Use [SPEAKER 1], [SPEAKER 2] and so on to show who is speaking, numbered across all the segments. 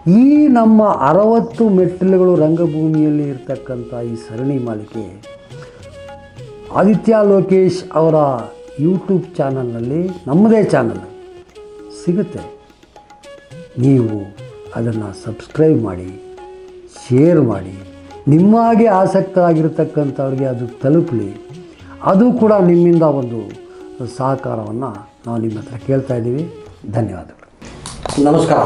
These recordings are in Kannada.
[SPEAKER 1] ಈ ನಮ್ಮ ಅರವತ್ತು ಮೆಟ್ಟಿಲುಗಳು ರಂಗಭೂಮಿಯಲ್ಲಿ ಇರ್ತಕ್ಕಂಥ ಈ ಸರಣಿ ಮಾಲಿಕೆ ಆದಿತ್ಯ ಲೋಕೇಶ್ ಅವರ ಯೂಟ್ಯೂಬ್ ಚಾನಲ್ನಲ್ಲಿ ನಮ್ಮದೇ ಚಾನಲ್ ಸಿಗುತ್ತೆ ನೀವು ಅದನ್ನು ಸಬ್ಸ್ಕ್ರೈಬ್ ಮಾಡಿ ಶೇರ್ ಮಾಡಿ ನಿಮ್ಮಾಗೆ ಆಸಕ್ತರಾಗಿರ್ತಕ್ಕಂಥವ್ರಿಗೆ ಅದು ತಲುಪಲಿ ಅದು ಕೂಡ ನಿಮ್ಮಿಂದ ಒಂದು ಸಹಕಾರವನ್ನು ನಾವು ನಿಮ್ಮ ಹತ್ರ ಕೇಳ್ತಾ ಇದ್ದೀವಿ ಧನ್ಯವಾದಗಳು ನಮಸ್ಕಾರ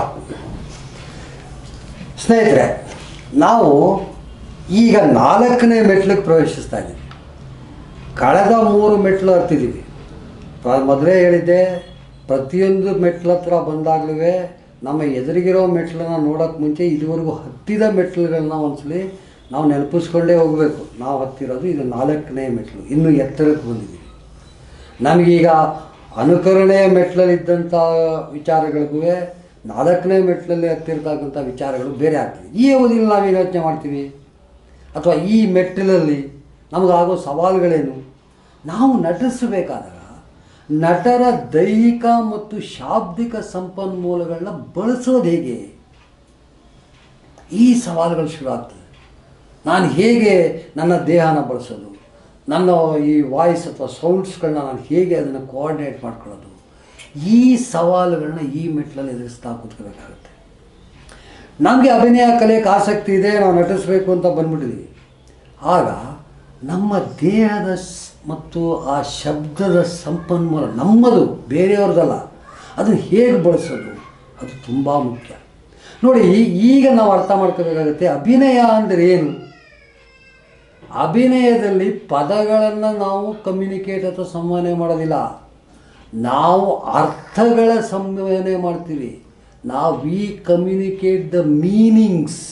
[SPEAKER 1] ಸ್ನೇಹಿತರೆ ನಾವು ಈಗ ನಾಲ್ಕನೇ ಮೆಟ್ಲಿಗೆ ಪ್ರವೇಶಿಸ್ತಾ ಇದ್ದೀವಿ ಕಳೆದ ಮೂರು ಮೆಟ್ಲು ಹತ್ತಿದ್ದೀವಿ ಪ್ರ- ಮೊದಲೇ ಹೇಳಿದ್ದೆ ಪ್ರತಿಯೊಂದು ಮೆಟ್ಲ ಹತ್ರ ಬಂದಾಗಲೂ ನಮ್ಮ ಎದುರಿಗಿರೋ ಮೆಟ್ಲನ್ನ ನೋಡೋಕ್ಕೆ ಮುಂಚೆ ಇದುವರೆಗೂ ಹತ್ತಿದ ಮೆಟ್ಲುಗಳನ್ನ ಒಂದ್ಸಲಿ ನಾವು ನೆನಪಿಸ್ಕೊಂಡೇ ಹೋಗಬೇಕು ನಾವು ಹತ್ತಿರೋದು ಇದು ನಾಲ್ಕನೇ ಮೆಟ್ಲು ಇನ್ನು ಎತ್ತರಕ್ಕೆ ಬಂದಿದ್ದೀವಿ ನಮಗೀಗ ಅನುಕರಣೆಯ ಮೆಟ್ಲಲ್ಲಿದ್ದಂಥ ವಿಚಾರಗಳಿಗೂ ನಾಲ್ಕನೇ ಮೆಟ್ಲಲ್ಲಿ ಹತ್ತಿರ್ತಕ್ಕಂಥ ವಿಚಾರಗಳು ಬೇರೆ ಆಗ್ತವೆ ಈ ಅವಧಿಯಲ್ಲಿ ನಾವೇನು ಯೋಚನೆ ಮಾಡ್ತೀವಿ ಅಥವಾ ಈ ಮೆಟ್ಟಿಲಲ್ಲಿ ನಮಗಾಗೋ ಸವಾಲುಗಳೇನು ನಾವು ನಟಿಸಬೇಕಾದಾಗ ನಟರ ದೈಹಿಕ ಮತ್ತು ಶಾಬ್ದಿಕ ಸಂಪನ್ಮೂಲಗಳನ್ನ ಬಳಸೋದು ಹೇಗೆ ಈ ಸವಾಲುಗಳು ಶುರು ಆಗ್ತದೆ ನಾನು ಹೇಗೆ ನನ್ನ ದೇಹನ ಬಳಸೋದು ನನ್ನ ಈ ವಾಯ್ಸ್ ಅಥವಾ ಸೌಂಡ್ಸ್ಗಳನ್ನ ನಾನು ಹೇಗೆ ಅದನ್ನು ಕೋಆರ್ಡಿನೇಟ್ ಮಾಡ್ಕೊಳ್ಳೋದು ಈ ಸವಾಲುಗಳನ್ನ ಈ ಮೆಟ್ಲಲ್ಲಿ ಎದುರಿಸ್ತಾ ಕೂತ್ಕೋಬೇಕಾಗುತ್ತೆ ನಮಗೆ ಅಭಿನಯ ಕಲಿಯೋಕ್ಕೆ ಆಸಕ್ತಿ ಇದೆ ನಾವು ನಟಿಸಬೇಕು ಅಂತ ಬಂದ್ಬಿಟ್ಟಿದ್ದೀವಿ ಆಗ ನಮ್ಮ ದೇಹದ ಸ್- ಮತ್ತು ಆ ಶಬ್ದದ ಸಂಪನ್ಮೂಲ ನಮ್ಮದು ಬೇರೆಯವ್ರದ್ದಲ್ಲ ಅದನ್ನು ಹೇಗೆ ಬಳಸೋದು ಅದು ತುಂಬ ಮುಖ್ಯ ನೋಡಿ ಈಗ ನಾವು ಅರ್ಥ ಮಾಡ್ಕೋಬೇಕಾಗುತ್ತೆ ಅಭಿನಯ ಅಂದರೆ ಏನು ಅಭಿನಯದಲ್ಲಿ ಪದಗಳನ್ನು ನಾವು ಕಮ್ಯುನಿಕೇಟ್ ಅಥವಾ ಸಂವಹನೆ ಮಾಡೋದಿಲ್ಲ ನಾವು ಅರ್ಥಗಳ ಸಂವಹನೆ ಮಾಡ್ತೀವಿ ನಾವು ವಿ ಕಮ್ಯುನಿಕೇಟ್ ದ ಮೀನಿಂಗ್ಸ್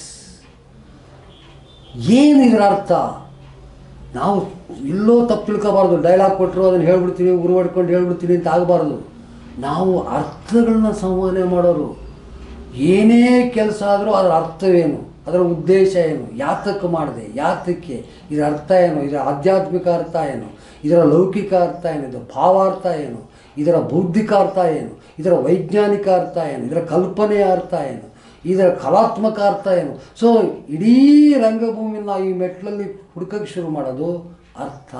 [SPEAKER 1] ಏನು ಇದರ ಅರ್ಥ ನಾವು ಎಲ್ಲೋ ತಪ್ಪು ತಿಳ್ಕೊಬಾರ್ದು ಡೈಲಾಗ್ ಕೊಟ್ಟರು ಅದನ್ನು ಹೇಳ್ಬಿಡ್ತೀನಿ ಉರು ಹೊಡ್ಕೊಂಡು ಹೇಳ್ಬಿಡ್ತೀನಿ ಅಂತ ಆಗಬಾರ್ದು ನಾವು ಅರ್ಥಗಳನ್ನ ಸಂವಹನೆ ಮಾಡೋರು ಏನೇ ಕೆಲಸ ಆದರೂ ಅದರ ಅರ್ಥವೇನು ಅದರ ಉದ್ದೇಶ ಏನು ಯಾತಕ್ಕೆ ಮಾಡಿದೆ ಯಾತಕ್ಕೆ ಇದರ ಅರ್ಥ ಏನು ಇದರ ಆಧ್ಯಾತ್ಮಿಕ ಅರ್ಥ ಏನು ಇದರ ಲೌಕಿಕ ಅರ್ಥ ಏನು ಇದರ ಭಾವಾರ್ಥ ಏನು ಇದರ ಬೌದ್ಧಿಕ ಅರ್ಥ ಏನು ಇದರ ವೈಜ್ಞಾನಿಕ ಅರ್ಥ ಏನು ಇದರ ಕಲ್ಪನೆಯ ಅರ್ಥ ಏನು ಇದರ ಕಲಾತ್ಮಕ ಅರ್ಥ ಏನು ಸೊ ಇಡೀ ರಂಗಭೂಮಿನ ಈ ಮೆಟ್ಲಲ್ಲಿ ಹುಡುಕಕ್ಕೆ ಶುರು ಮಾಡೋದು ಅರ್ಥ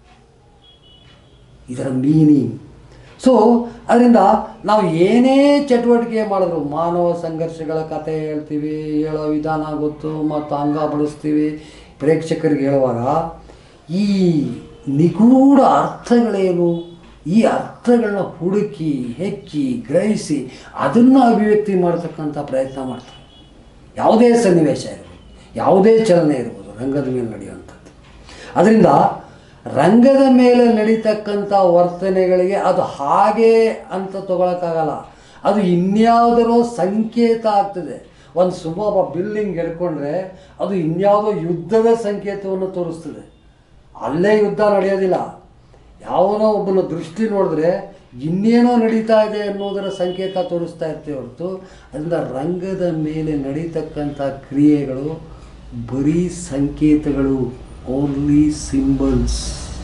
[SPEAKER 1] ಇದರ ಮೀನಿಂಗ್ ಸೊ ಅದರಿಂದ ನಾವು ಏನೇ ಚಟುವಟಿಕೆ ಮಾಡಿದ್ರು ಮಾನವ ಸಂಘರ್ಷಗಳ ಕಥೆ ಹೇಳ್ತೀವಿ ಹೇಳೋ ವಿಧಾನ ಗೊತ್ತು ಮತ್ತು ಅಂಗ ಬಳಸ್ತೀವಿ ಪ್ರೇಕ್ಷಕರಿಗೆ ಹೇಳುವಾಗ ಈ ನಿಗೂಢ ಅರ್ಥಗಳೇನು ಈ ಅರ್ಥಗಳನ್ನ ಹುಡುಕಿ ಹೆಕ್ಕಿ ಗ್ರಹಿಸಿ ಅದನ್ನು ಅಭಿವ್ಯಕ್ತಿ ಮಾಡ್ತಕ್ಕಂಥ ಪ್ರಯತ್ನ ಮಾಡ್ತಾರೆ ಯಾವುದೇ ಸನ್ನಿವೇಶ ಇರ್ಬೋದು ಯಾವುದೇ ಚಲನೆ ಇರ್ಬೋದು ರಂಗದ ಮೇಲೆ ನಡೆಯುವಂಥದ್ದು ಅದರಿಂದ ರಂಗದ ಮೇಲೆ ನಡೀತಕ್ಕಂಥ ವರ್ತನೆಗಳಿಗೆ ಅದು ಹಾಗೆ ಅಂತ ತಗೊಳಕ್ಕಾಗಲ್ಲ ಅದು ಇನ್ಯಾವುದರೋ ಸಂಕೇತ ಆಗ್ತದೆ ಒಂದು ಸುಮ್ಮ ಬಿಲ್ಡಿಂಗ್ ಹಿಡ್ಕೊಂಡ್ರೆ ಅದು ಇನ್ಯಾವುದೋ ಯುದ್ಧದ ಸಂಕೇತವನ್ನು ತೋರಿಸ್ತದೆ ಅಲ್ಲೇ ಯುದ್ಧ ನಡೆಯೋದಿಲ್ಲ ಯಾವನೋ ಒಬ್ಬನ ದೃಷ್ಟಿ ನೋಡಿದ್ರೆ ಇನ್ನೇನೋ ನಡೀತಾ ಇದೆ ಅನ್ನೋದರ ಸಂಕೇತ ತೋರಿಸ್ತಾ ಇರ್ತೀವಿ ಹೊರತು ಅದರಿಂದ ರಂಗದ ಮೇಲೆ ನಡೀತಕ್ಕಂಥ ಕ್ರಿಯೆಗಳು ಬರೀ ಸಂಕೇತಗಳು ಓನ್ಲಿ ಸಿಂಬಲ್ಸ್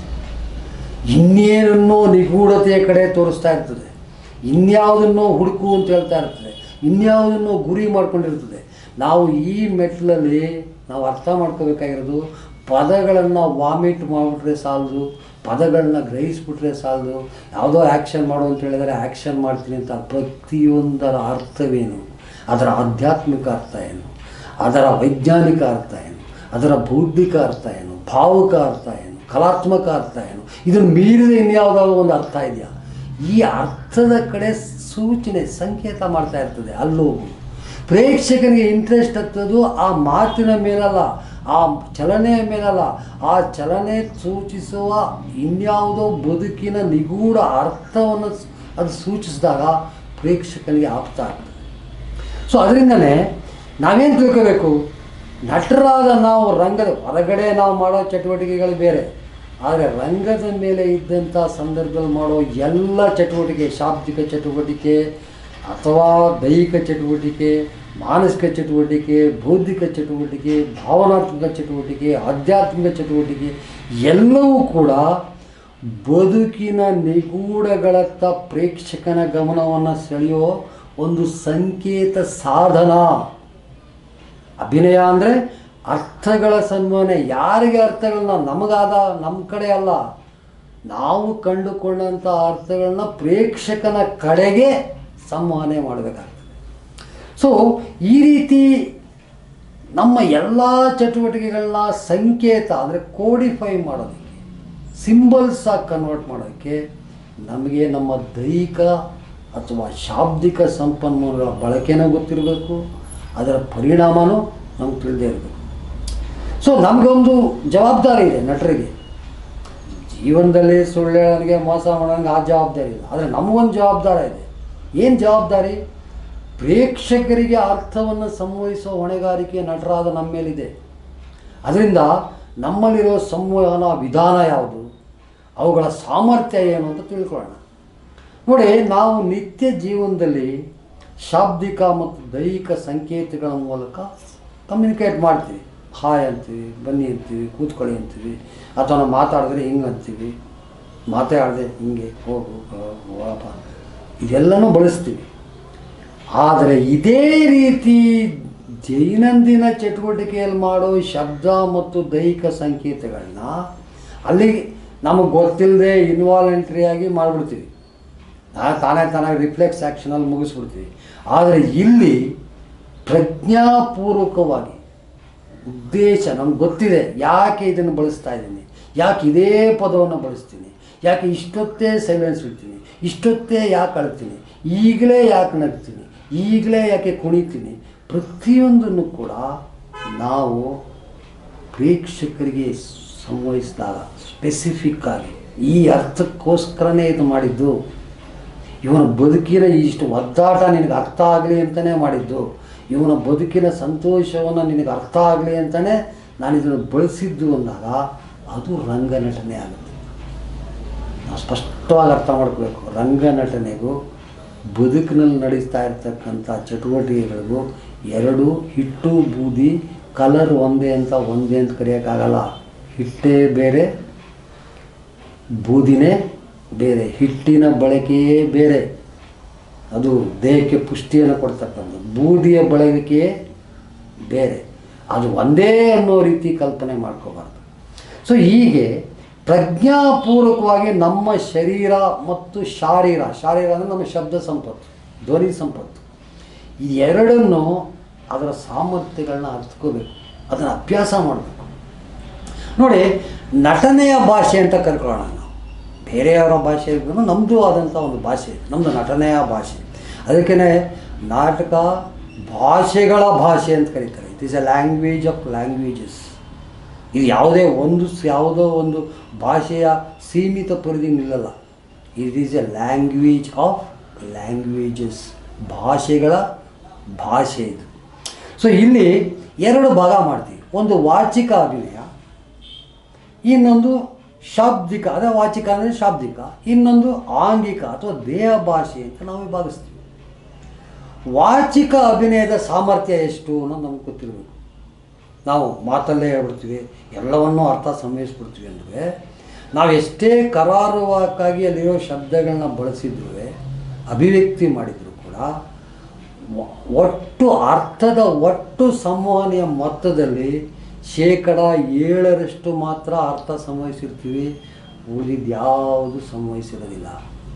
[SPEAKER 1] ಇನ್ನೇನನ್ನೋ ನಿಗೂಢತೆಯ ಕಡೆ ತೋರಿಸ್ತಾ ಇರ್ತದೆ ಇನ್ಯಾವುದನ್ನೋ ಹುಡುಕು ಅಂತ ಹೇಳ್ತಾ ಇರ್ತದೆ ಇನ್ಯಾವುದನ್ನೋ ಗುರಿ ಮಾಡ್ಕೊಂಡಿರ್ತದೆ ನಾವು ಈ ಮೆಟ್ಲಲ್ಲಿ ನಾವು ಅರ್ಥ ಮಾಡ್ಕೋಬೇಕಾಗಿರೋದು ಪದಗಳನ್ನು ವಾಮಿಟ್ ಮಾಡಿಬಿಟ್ರೆ ಸಾಲದು ಪದಗಳನ್ನ ಗ್ರಹಿಸ್ಬಿಟ್ರೆ ಸಾಲದು ಯಾವುದೋ ಆ್ಯಕ್ಷನ್ ಮಾಡು ಅಂತ ಹೇಳಿದರೆ ಆ್ಯಕ್ಷನ್ ಮಾಡ್ತೀನಿ ಅಂತ ಪ್ರತಿಯೊಂದರ ಅರ್ಥವೇನು ಅದರ ಆಧ್ಯಾತ್ಮಿಕ ಅರ್ಥ ಏನು ಅದರ ವೈಜ್ಞಾನಿಕ ಅರ್ಥ ಏನು ಅದರ ಬೌದ್ಧಿಕ ಅರ್ಥ ಏನು ಭಾವುಕ ಅರ್ಥ ಏನು ಕಲಾತ್ಮಕ ಅರ್ಥ ಏನು ಇದನ್ನು ಮೀರಿದ ಇನ್ಯಾವುದಾದ್ರು ಒಂದು ಅರ್ಥ ಇದೆಯಾ ಈ ಅರ್ಥದ ಕಡೆ ಸೂಚನೆ ಸಂಕೇತ ಮಾಡ್ತಾ ಇರ್ತದೆ ಅಲ್ಲೋಗು ಪ್ರೇಕ್ಷಕನಿಗೆ ಇಂಟ್ರೆಸ್ಟ್ ಹತ್ತೋದು ಆ ಮಾತಿನ ಮೇಲಲ್ಲ ಆ ಚಲನೆಯ ಮೇಲಲ್ಲ ಆ ಚಲನೆ ಸೂಚಿಸುವ ಇನ್ಯಾವುದೋ ಬದುಕಿನ ನಿಗೂಢ ಅರ್ಥವನ್ನು ಸ್- ಅದು ಸೂಚಿಸಿದಾಗ ಪ್ರೇಕ್ಷಕನಿಗೆ ಆಪ್ತ ಆಗ್ತದೆ ಸೊ ಅದರಿಂದನೇ ನಾವೇನು ತಿಳ್ಕೋಬೇಕು ನಟರಾದ ನಾವು ರಂಗದ ಹೊರಗಡೆ ನಾವು ಮಾಡೋ ಚಟುವಟಿಕೆಗಳು ಬೇರೆ ಆದರೆ ರಂಗದ ಮೇಲೆ ಇದ್ದಂಥ ಸಂದರ್ಭದಲ್ಲಿ ಮಾಡೋ ಎಲ್ಲ ಚಟುವಟಿಕೆ ಶಾಬ್ದಿಕ ಚಟುವಟಿಕೆ ಅಥವಾ ದೈಹಿಕ ಚಟುವಟಿಕೆ ಮಾನಸಿಕ ಚಟುವಟಿಕೆ ಬೌದ್ಧಿಕ ಚಟುವಟಿಕೆ ಭಾವನಾತ್ಮಕ ಚಟುವಟಿಕೆ ಆಧ್ಯಾತ್ಮಿಕ ಚಟುವಟಿಕೆ ಎಲ್ಲವೂ ಕೂಡ ಬದುಕಿನ ನಿಗೂಢಗಳತ್ತ ಪ್ರೇಕ್ಷಕನ ಗಮನವನ್ನು ಸೆಳೆಯೋ ಒಂದು ಸಂಕೇತ ಸಾಧನ ಅಭಿನಯ ಅಂದರೆ ಅರ್ಥಗಳ ಸಂವಹನೆ ಯಾರಿಗೆ ಅರ್ಥಗಳನ್ನ ನಮಗಾದ ನಮ್ಮ ಕಡೆ ಅಲ್ಲ ನಾವು ಕಂಡುಕೊಂಡಂಥ ಅರ್ಥಗಳನ್ನ ಪ್ರೇಕ್ಷಕನ ಕಡೆಗೆ ಸಂವಹನೆ ಮಾಡಬೇಕಾಗ್ತದೆ ಸೊ ಈ ರೀತಿ ನಮ್ಮ ಎಲ್ಲ ಚಟುವಟಿಕೆಗಳನ್ನ ಸಂಕೇತ ಅಂದರೆ ಕೋಡಿಫೈ ಮಾಡೋದಕ್ಕೆ ಸಿಂಬಲ್ಸ್ ಆಗಿ ಕನ್ವರ್ಟ್ ಮಾಡೋದಕ್ಕೆ ನಮಗೆ ನಮ್ಮ ದೈಹಿಕ ಅಥವಾ ಶಾಬ್ದಿಕ ಸಂಪನ್ಮೂಲಗಳ ಬಳಕೆನೂ ಗೊತ್ತಿರಬೇಕು ಅದರ ಪರಿಣಾಮನೂ ನಮ್ಗೆ ತಿಳಿದೇ ಇರಬೇಕು ಸೊ ನಮಗೊಂದು ಜವಾಬ್ದಾರಿ ಇದೆ ನಟರಿಗೆ ಜೀವನದಲ್ಲಿ ಸುಳ್ಳು ಹೇಳೋನಿಗೆ ಮೋಸ ಮಾಡೋನಿಗೆ ಆ ಜವಾಬ್ದಾರಿ ಇಲ್ಲ ಆದರೆ ನಮಗೊಂದು ಜವಾಬ್ದಾರಿ ಇದೆ ಏನು ಜವಾಬ್ದಾರಿ ಪ್ರೇಕ್ಷಕರಿಗೆ ಅರ್ಥವನ್ನು ಸಂವಹಿಸುವ ಹೊಣೆಗಾರಿಕೆ ನಟರಾದ ನಮ್ಮ ಮೇಲಿದೆ ಅದರಿಂದ ನಮ್ಮಲ್ಲಿರೋ ಸಂವಹನ ವಿಧಾನ ಯಾವುದು ಅವುಗಳ ಸಾಮರ್ಥ್ಯ ಏನು ಅಂತ ತಿಳ್ಕೊಳ್ಳೋಣ ನೋಡಿ ನಾವು ನಿತ್ಯ ಜೀವನದಲ್ಲಿ ಶಾಬ್ದಿಕ ಮತ್ತು ದೈಹಿಕ ಸಂಕೇತಗಳ ಮೂಲಕ ಕಮ್ಯುನಿಕೇಟ್ ಮಾಡ್ತೀವಿ ಹಾಯ್ ಅಂತೀವಿ ಬನ್ನಿ ಅಂತೀವಿ ಕೂತ್ಕೊಳ್ಳಿ ಅಂತೀವಿ ಅಥವಾ ನಾವು ಮಾತಾಡಿದ್ರೆ ಹಿಂಗೆ ಅಂತೀವಿ ಮಾತಾಡದೆ ಹಿಂಗೆ ಹೋಗು ವಾಪ ಇದೆಲ್ಲನೂ ಬಳಸ್ತೀವಿ ಆದರೆ ಇದೇ ರೀತಿ ದೈನಂದಿನ ಚಟುವಟಿಕೆಯಲ್ಲಿ ಮಾಡೋ ಶಬ್ದ ಮತ್ತು ದೈಹಿಕ ಸಂಕೇತಗಳನ್ನ ಅಲ್ಲಿ ನಮಗೆ ಗೊತ್ತಿಲ್ಲದೆ ಇನ್ವಾಲಂಟ್ರಿಯಾಗಿ ಮಾಡಿಬಿಡ್ತೀವಿ ನಾ ತಾನೇ ತಾನಾಗಿ ರಿಫ್ಲೆಕ್ಸ್ ಆ್ಯಕ್ಷನಲ್ಲಿ ಮುಗಿಸ್ಬಿಡ್ತೀವಿ ಆದರೆ ಇಲ್ಲಿ ಪ್ರಜ್ಞಾಪೂರ್ವಕವಾಗಿ ಉದ್ದೇಶ ನಮ್ಗೆ ಗೊತ್ತಿದೆ ಯಾಕೆ ಇದನ್ನು ಬಳಸ್ತಾ ಇದ್ದೀನಿ ಯಾಕೆ ಇದೇ ಪದವನ್ನು ಬಳಸ್ತೀನಿ ಯಾಕೆ ಇಷ್ಟೊತ್ತೇ ಸೈಲೆನ್ಸ್ ಇಡ್ತೀನಿ ಇಷ್ಟೊತ್ತೇ ಯಾಕೆ ಅಳ್ತೀನಿ ಈಗಲೇ ಯಾಕೆ ನಗ್ತೀನಿ ಈಗಲೇ ಯಾಕೆ ಕುಣಿತೀನಿ ಪ್ರತಿಯೊಂದನ್ನು ಕೂಡ ನಾವು ಪ್ರೇಕ್ಷಕರಿಗೆ ಸಂವಹಿಸಿದಾಗ ಸ್ಪೆಸಿಫಿಕ್ ಆಗಿ ಈ ಅರ್ಥಕ್ಕೋಸ್ಕರನೇ ಇದು ಮಾಡಿದ್ದು ಇವನ ಬದುಕಿನ ಇಷ್ಟು ಒದ್ದಾಟ ನಿನಗೆ ಅರ್ಥ ಆಗಲಿ ಅಂತಲೇ ಮಾಡಿದ್ದು ಇವನ ಬದುಕಿನ ಸಂತೋಷವನ್ನು ನಿನಗೆ ಅರ್ಥ ಆಗಲಿ ಅಂತಲೇ ನಾನು ಇದನ್ನು ಬಳಸಿದ್ದು ಅಂದಾಗ ಅದು ರಂಗನಟನೆ ಆಗುತ್ತೆ ನಾವು ಸ್ಪಷ್ಟವಾಗಿ ಅರ್ಥ ಮಾಡ್ಕೋಬೇಕು ರಂಗನಟನೆಗೂ ಬದುಕಿನಲ್ಲಿ ನಡೆಸ್ತಾ ಇರ್ತಕ್ಕಂಥ ಚಟುವಟಿಕೆಗಳಿಗೂ ಎರಡು ಹಿಟ್ಟು ಬೂದಿ ಕಲರ್ ಒಂದೇ ಅಂತ ಒಂದೇ ಅಂತ ಕರೆಯೋಕ್ಕಾಗಲ್ಲ ಹಿಟ್ಟೇ ಬೇರೆ ಬೂದಿನೇ ಬೇರೆ ಹಿಟ್ಟಿನ ಬಳಕೆಯೇ ಬೇರೆ ಅದು ದೇಹಕ್ಕೆ ಪುಷ್ಟಿಯನ್ನು ಕೊಡ್ತಕ್ಕಂಥದ್ದು ಬೂದಿಯ ಬಳಕೆಯೇ ಬೇರೆ ಅದು ಒಂದೇ ಅನ್ನೋ ರೀತಿ ಕಲ್ಪನೆ ಮಾಡ್ಕೋಬಾರ್ದು ಸೊ ಹೀಗೆ ಪ್ರಜ್ಞಾಪೂರ್ವಕವಾಗಿ ನಮ್ಮ ಶರೀರ ಮತ್ತು ಶಾರೀರ ಶಾರೀರ ಅಂದರೆ ನಮ್ಮ ಶಬ್ದ ಸಂಪತ್ತು ಧ್ವನಿ ಸಂಪತ್ತು ಈ ಎರಡನ್ನು ಅದರ ಸಾಮರ್ಥ್ಯಗಳನ್ನ ಅರ್ಥಕೋಬೇಕು ಅದನ್ನು ಅಭ್ಯಾಸ ಮಾಡಬೇಕು ನೋಡಿ ನಟನೆಯ ಭಾಷೆ ಅಂತ ಕರ್ಕೊಳ್ಳೋಣ ನಾವು ಬೇರೆಯವರ ಭಾಷೆ ಇದ್ರೂ ನಮ್ಮದು ಆದಂಥ ಒಂದು ಭಾಷೆ ನಮ್ಮದು ನಟನೆಯ ಭಾಷೆ ಅದಕ್ಕೇ ನಾಟಕ ಭಾಷೆಗಳ ಭಾಷೆ ಅಂತ ಕರೀತಾರೆ it is a language of languages ಇದು ಯಾವುದೇ ಒಂದು ಸ್- ಯಾವುದೋ ಒಂದು ಭಾಷೆಯ ಸೀಮಿತ ಪರಿಧಿ ನಿಲ್ಲಲ್ಲ it is a language of languages ಭಾಷೆಗಳ ಭಾಷೆ ಇದು ಸೊ ಇಲ್ಲಿ ಎರಡು ಭಾಗ ಮಾಡ್ತೀವಿ ಒಂದು ವಾಚಿಕ ಅಭಿನಯ ಇನ್ನೊಂದು ಶಾಬ್ದಿಕ ಅದೇ ವಾಚಿಕ ಅಂದರೆ ಶಾಬ್ದಿಕ ಇನ್ನೊಂದು ಆಂಗಿಕ ಅಥವಾ ದೇಹ ಭಾಷೆ ಅಂತ ನಾವು ವಿಭಾಗಿಸ್ತೀವಿ ವಾಚಿಕ ಅಭಿನಯದ ಸಾಮರ್ಥ್ಯ ಎಷ್ಟು ಅನ್ನೋದು ನಮ್ಗೆ ಗೊತ್ತಿರಬೇಕು ನಾವು ಮಾತಲ್ಲೇ ಹೇಳ್ಬಿಡ್ತೀವಿ ಎಲ್ಲವನ್ನೂ ಅರ್ಥ ಸಂವಹಿಸ್ಬಿಡ್ತೀವಿ ಅಂದರೆ ನಾವು ಎಷ್ಟೇ ಕರಾರುವಾಕ್ಕಾಗಿ ಅಲ್ಲಿರೋ ಶಬ್ದಗಳನ್ನ ಬಳಸಿದ್ರೂ ಅಭಿವ್ಯಕ್ತಿ ಮಾಡಿದರೂ ಕೂಡ ಒ- ಒಟ್ಟು ಅರ್ಥದ ಒಟ್ಟು ಸಂವಹನೆಯ ಮೊತ್ತದಲ್ಲಿ ಶೇಕಡ ಏಳರಷ್ಟು ಮಾತ್ರ ಅರ್ಥ ಸಂವಹಿಸಿರ್ತೀವಿ ಉಳಿದಿದ್ದು ಯಾವುದು ಸಂವಹಿಸಿರೋದಿಲ್ಲ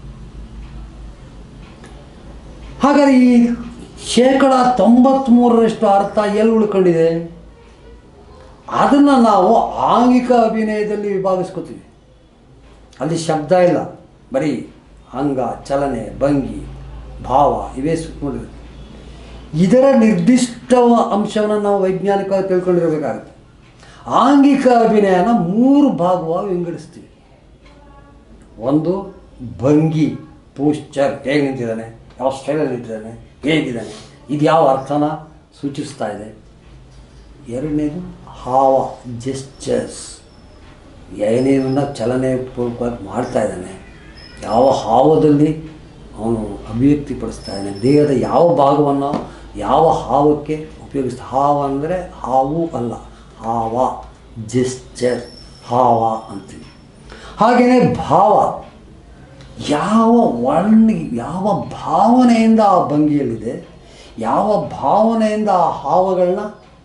[SPEAKER 1] ಹಾಗಾದ್ರೆ ಈ ಶೇಕಡ ತೊಂಬತ್ತ್ಮೂರರಷ್ಟು ಅರ್ಥ ಎಲ್ಲಿ ಉಳ್ಕೊಂಡಿದೆ ಅದನ್ನು ನಾವು ಆಂಗಿಕ ಅಭಿನಯದಲ್ಲಿ ವಿಭಾಗಿಸ್ಕೋತೀವಿ ಅಲ್ಲಿ ಶಬ್ದ ಇಲ್ಲ ಬರೀ ಅಂಗ ಚಲನೆ ಭಂಗಿ ಭಾವ ಇವೇ ಸುತ್ತಮುತ್ತಲಿರುತ್ತೆ ಇದರ ನಿರ್ದಿಷ್ಟ ಅಂಶವನ್ನು ನಾವು ವೈಜ್ಞಾನಿಕವಾಗಿ ತಿಳ್ಕೊಂಡಿರಬೇಕಾಗುತ್ತೆ ಆಂಗಿಕ ಅಭಿನಯನ ಮೂರು ಭಾಗವಾಗಿ ವಿಂಗಡಿಸ್ತೀವಿ ಒಂದು ಭಂಗಿ ಪೋಶ್ಚರ್ ಹೇಗೆ ನಿಂತಿದ್ದಾನೆ ಯಾವ ಸ್ಟೈಲಲ್ಲಿ ನಿಂತಿದ್ದಾನೆ ಹೇಗಿದ್ದಾನೆ ಇದು ಯಾವ ಅರ್ಥನ ಸೂಚಿಸ್ತಾ ಇದೆ ಎರಡನೇದು ಹಾವ ಜೆಸ್ಚರ್ಸ್ ಏನೇನನ್ನ ಚಲನೆ ಪೂರ್ವಕವಾಗಿ ಮಾಡ್ತಾ ಇದ್ದಾನೆ ಯಾವ ಹಾವದಲ್ಲಿ ಅವನು ಅಭಿವ್ಯಕ್ತಿಪಡಿಸ್ತಾ ಇದ್ದಾನೆ ದೇಹದ ಯಾವ ಭಾಗವನ್ನು ಯಾವ ಹಾವಕ್ಕೆ ಉಪಯೋಗಿಸ್ತಾ ಹಾವ ಅಂದರೆ ಹಾವು ಅಲ್ಲ ಹಾವ ಜೆಸ್ಚರ್ ಹಾವ ಅಂತೀವಿ ಹಾಗೆಯೇ ಭಾವ ಯಾವ ವರ್ಣ ಯಾವ ಭಾವನೆಯಿಂದ ಆ ಭಂಗಿಯಲ್ಲಿದೆ ಯಾವ ಭಾವನೆಯಿಂದ ಆ ಹಾವಗಳನ್ನ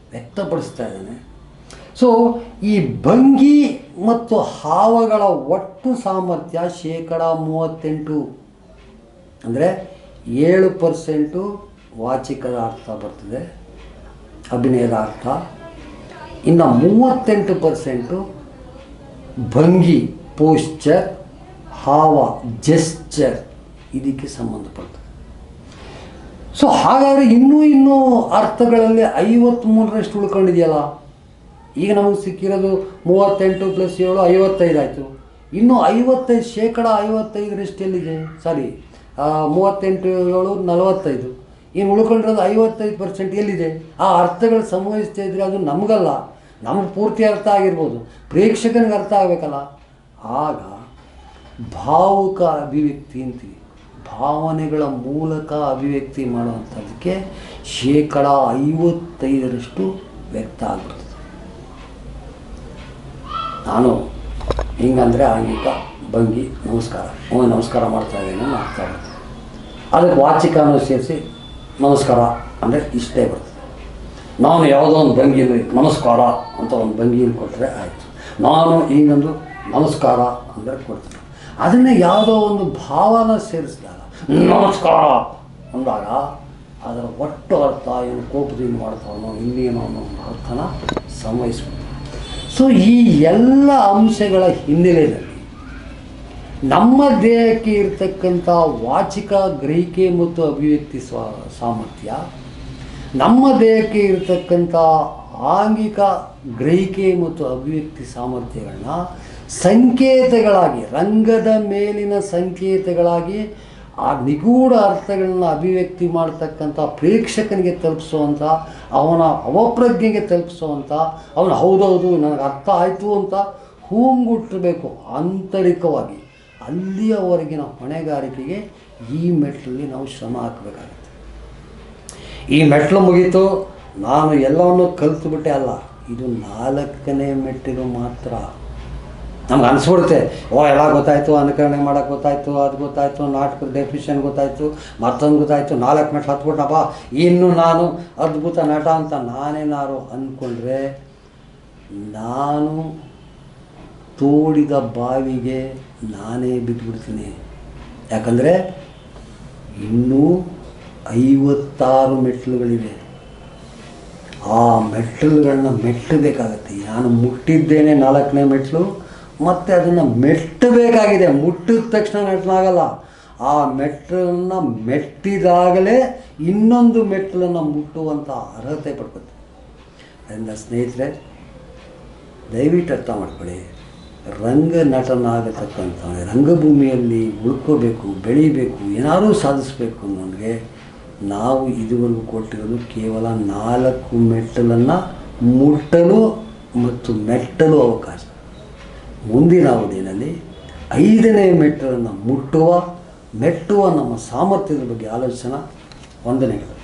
[SPEAKER 1] ವ್ಯಕ್ತಪಡಿಸ್ತಾ ಇದ್ದಾನೆ ಸೊ ಈ ಭಂಗಿ ಮತ್ತು ಹಾವಗಳ ಒಟ್ಟು ಸಾಮರ್ಥ್ಯ ಶೇಕಡ ಮೂವತ್ತೆಂಟು ಅಂದರೆ ಏಳು ಪರ್ಸೆಂಟು ವಾಚಿಕದ ಅರ್ಥ ಬರ್ತದೆ ಅಭಿನಯದ ಅರ್ಥ ಇನ್ನು ಮೂವತ್ತೆಂಟು ಪರ್ಸೆಂಟು ಭಂಗಿ ಪೋಶ್ಚರ್ ಹಾವ ಜೆಸ್ಚರ್ ಇದಕ್ಕೆ ಸಂಬಂಧಪಡ್ತದೆ ಸೊ ಹಾಗಾದರೆ ಇನ್ನೂ ಇನ್ನೂ ಅರ್ಥಗಳಲ್ಲಿ ಐವತ್ತ್ಮೂರರಷ್ಟು ಉಳ್ಕೊಂಡಿದೆಯಲ್ಲ ಈಗ ನಮಗೆ ಸಿಕ್ಕಿರೋದು ಮೂವತ್ತೆಂಟು ಪ್ಲಸ್ ಏಳು ಐವತ್ತೈದು ಆಯಿತು ಇನ್ನು ಐವತ್ತೈದು ಶೇಕಡ ಐವತ್ತೈದರಷ್ಟು ಎಲ್ಲಿದೆ ಸಾರಿ ಮೂವತ್ತೆಂಟು ಏಳು ನಲವತ್ತೈದು ಇನ್ನು ಉಳ್ಕೊಂಡಿರೋದು ಐವತ್ತೈದು ಪರ್ಸೆಂಟ್ ಎಲ್ಲಿದೆ ಆ ಅರ್ಥಗಳು ಸಂವಹಿಸ್ತಾ ಇದ್ರೆ ಅದು ನಮಗಲ್ಲ ನಮಗೆ ಪೂರ್ತಿ ಅರ್ಥ ಆಗಿರ್ಬೋದು ಪ್ರೇಕ್ಷಕನಿಗೆ ಅರ್ಥ ಆಗಬೇಕಲ್ಲ ಆಗ ಭಾವುಕ ಅಭಿವ್ಯಕ್ತಿ ಅಂತೀವಿ ಭಾವನೆಗಳ ಮೂಲಕ ಅಭಿವ್ಯಕ್ತಿ ಮಾಡುವಂಥದ್ದಕ್ಕೆ ಶೇಕಡ ಐವತ್ತೈದರಷ್ಟು ವ್ಯಕ್ತ ಆಗ್ಬಿಡ್ತದೆ ನಾನು ಹಿಂಗಂದರೆ ಆಂಗಿಕ ಭಂಗಿ ನಮಸ್ಕಾರ ಓ ನಮಸ್ಕಾರ ಮಾಡ್ತಾ ಇದ್ದೀನಿ ಅನ್ನೋ ಅರ್ಥ ಬರ್ತದೆ ಅದಕ್ಕೆ ವಾಚಿಕನೂ ಸೇರಿಸಿ ನಮಸ್ಕಾರ ಅಂದರೆ ಇಷ್ಟೇ ಬರ್ತದೆ ನಾನು ಯಾವುದೋ ಒಂದು ಭಂಗಿಯಲ್ಲಿ ನಮಸ್ಕಾರ ಅಂತ ಒಂದು ಭಂಗಿಯಲ್ಲಿ ಕೊಟ್ಟರೆ ಆಯಿತು ನಾನು ಹಿಂಗಂದು ನಮಸ್ಕಾರ ಅಂದರೆ ಕೊಡ್ತೀನಿ ಅದನ್ನೇ ಯಾವುದೋ ಒಂದು ಭಾವನ ಸೇರಿಸಿದಾಗ ನಮಸ್ಕಾರ ಅಂದಾಗ ಅದರ ಒಟ್ಟು ಅರ್ಥ ಏನು ಕೋಪದಿಂದ ಮಾಡ್ತಾವನೋ ಇನ್ನೇನೋ ಅನ್ನೋ ಒಂದು ಅರ್ಥನ ಸಂವಹಿಸ್ಬೇಕು ಸೊ ಈ ಎಲ್ಲ ಅಂಶಗಳ ಹಿನ್ನೆಲೆಯಲ್ಲಿ ನಮ್ಮ ದೇಹಕ್ಕೆ ಇರತಕ್ಕಂಥ ವಾಚಿಕ ಗ್ರಹಿಕೆ ಮತ್ತು ಅಭಿವ್ಯಕ್ತಿ ಸ್ವ ಸಾಮರ್ಥ್ಯ ನಮ್ಮ ದೇಹಕ್ಕೆ ಇರತಕ್ಕಂಥ ಆಂಗಿಕ ಗ್ರಹಿಕೆ ಮತ್ತು ಅಭಿವ್ಯಕ್ತಿ ಸಾಮರ್ಥ್ಯಗಳನ್ನ ಸಂಕೇತಗಳಾಗಿ ರಂಗದ ಮೇಲಿನ ಸಂಕೇತಗಳಾಗಿ ಆ ನಿಗೂಢ ಅರ್ಥಗಳನ್ನ ಅಭಿವ್ಯಕ್ತಿ ಮಾಡ್ತಕ್ಕಂಥ ಪ್ರೇಕ್ಷಕನಿಗೆ ತಲುಪಿಸುವಂಥ ಅವನ ಅವಪ್ರಜ್ಞೆಗೆ ತಲುಪಿಸುವಂಥ ಅವನು ಹೌದೌದು ನನಗೆ ಅರ್ಥ ಆಯಿತು ಅಂತ ಹೂಂಗುಟ್ಟಬೇಕು ಆಂತರಿಕವಾಗಿ ಅಲ್ಲಿಯವರೆಗಿನ ಹೊಣೆಗಾರಿಕೆಗೆ ಈ ಮೆಟ್ಲಲ್ಲಿ ನಾವು ಶ್ರಮ ಹಾಕಬೇಕಾಗುತ್ತೆ ಈ ಮೆಟ್ಲು ಮುಗೀತು ನಾನು ಎಲ್ಲವನ್ನು ಕಲಿತುಬಿಟ್ಟೆ ಅಲ್ಲ ಇದು ನಾಲ್ಕನೇ ಮೆಟ್ಟಿಲು ಮಾತ್ರ ನಮ್ಗೆ ಅನಿಸ್ಬಿಡುತ್ತೆ ಓ ಎಲ್ಲ ಗೊತ್ತಾಯಿತು ಅನುಕರಣೆ ಮಾಡೋಕ್ಕೆ ಗೊತ್ತಾಯಿತು ಅದು ಗೊತ್ತಾಯಿತು ನಾಟಕದ ಡೆಫಿಷನ್ ಗೊತ್ತಾಯಿತು ಮತ್ತೊಂದು ಗೊತ್ತಾಯಿತು ನಾಲ್ಕು ಮೆಟ್ಲು ಹತ್ಬಿಟ್ಟಪ್ಪ ಇನ್ನು ನಾನು ಅದ್ಭುತ ನಟ ಅಂತ ನಾನೇನಾರು ಅಂದ್ಕೊಂಡ್ರೆ ನಾನು ತೋಡಿದ ಬಾವಿಗೆ ನಾನೇ ಬಿದ್ದುಬಿಡ್ತೀನಿ ಯಾಕಂದರೆ ಇನ್ನೂ ಐವತ್ತಾರು ಮೆಟ್ಲುಗಳಿವೆ ಆ ಮೆಟ್ಟಲುಗಳನ್ನ ಮೆಟ್ಟಬೇಕಾಗತ್ತೆ ನಾನು ಮುಟ್ಟಿದ್ದೇನೆ ನಾಲ್ಕನೇ ಮೆಟ್ಲು ಮತ್ತು ಅದನ್ನು ಮೆಟ್ಟಬೇಕಾಗಿದೆ ಮುಟ್ಟಿದ ತಕ್ಷಣ ಮೆಟ್ಲಾಗಲ್ಲ ಆ ಮೆಟ್ಟಲನ್ನು ಮೆಟ್ಟಿದಾಗಲೇ ಇನ್ನೊಂದು ಮೆಟ್ಟಲನ್ನು ಮುಟ್ಟುವಂಥ ಅರ್ಹತೆ ಪಡ್ಕೊತೆ ಅದರಿಂದ ಸ್ನೇಹಿತರೆ ದಯವಿಟ್ಟು ಅರ್ಥ ಮಾಡ್ಕೊಳ್ಳಿ ರಂಗ ನಟನಾಗತಕ್ಕಂಥ ರಂಗಭೂಮಿಯಲ್ಲಿ ಉಳ್ಕೋಬೇಕು ಬೆಳೀಬೇಕು ಏನಾದರೂ ಸಾಧಿಸಬೇಕು ಅನ್ನೋನಿಗೆ ನಾವು ಇದುವರೆಗೂ ಕೊಟ್ಟಿರೋದು ಕೇವಲ ನಾಲ್ಕು ಮೆಟ್ಟಲನ್ನು ಮುಟ್ಟಲು ಮತ್ತು ಮೆಟ್ಟಲು ಅವಕಾಶ ಮುಂದಿನ ಅವಧಿಯಲ್ಲಿ ಐದನೇ ಮೆಟ್ಟಲನ್ನು ಮುಟ್ಟುವ ಮೆಟ್ಟುವ ನಮ್ಮ ಸಾಮರ್ಥ್ಯದ ಬಗ್ಗೆ ಆಲೋಚನಾ ವಂದನೆಗಳು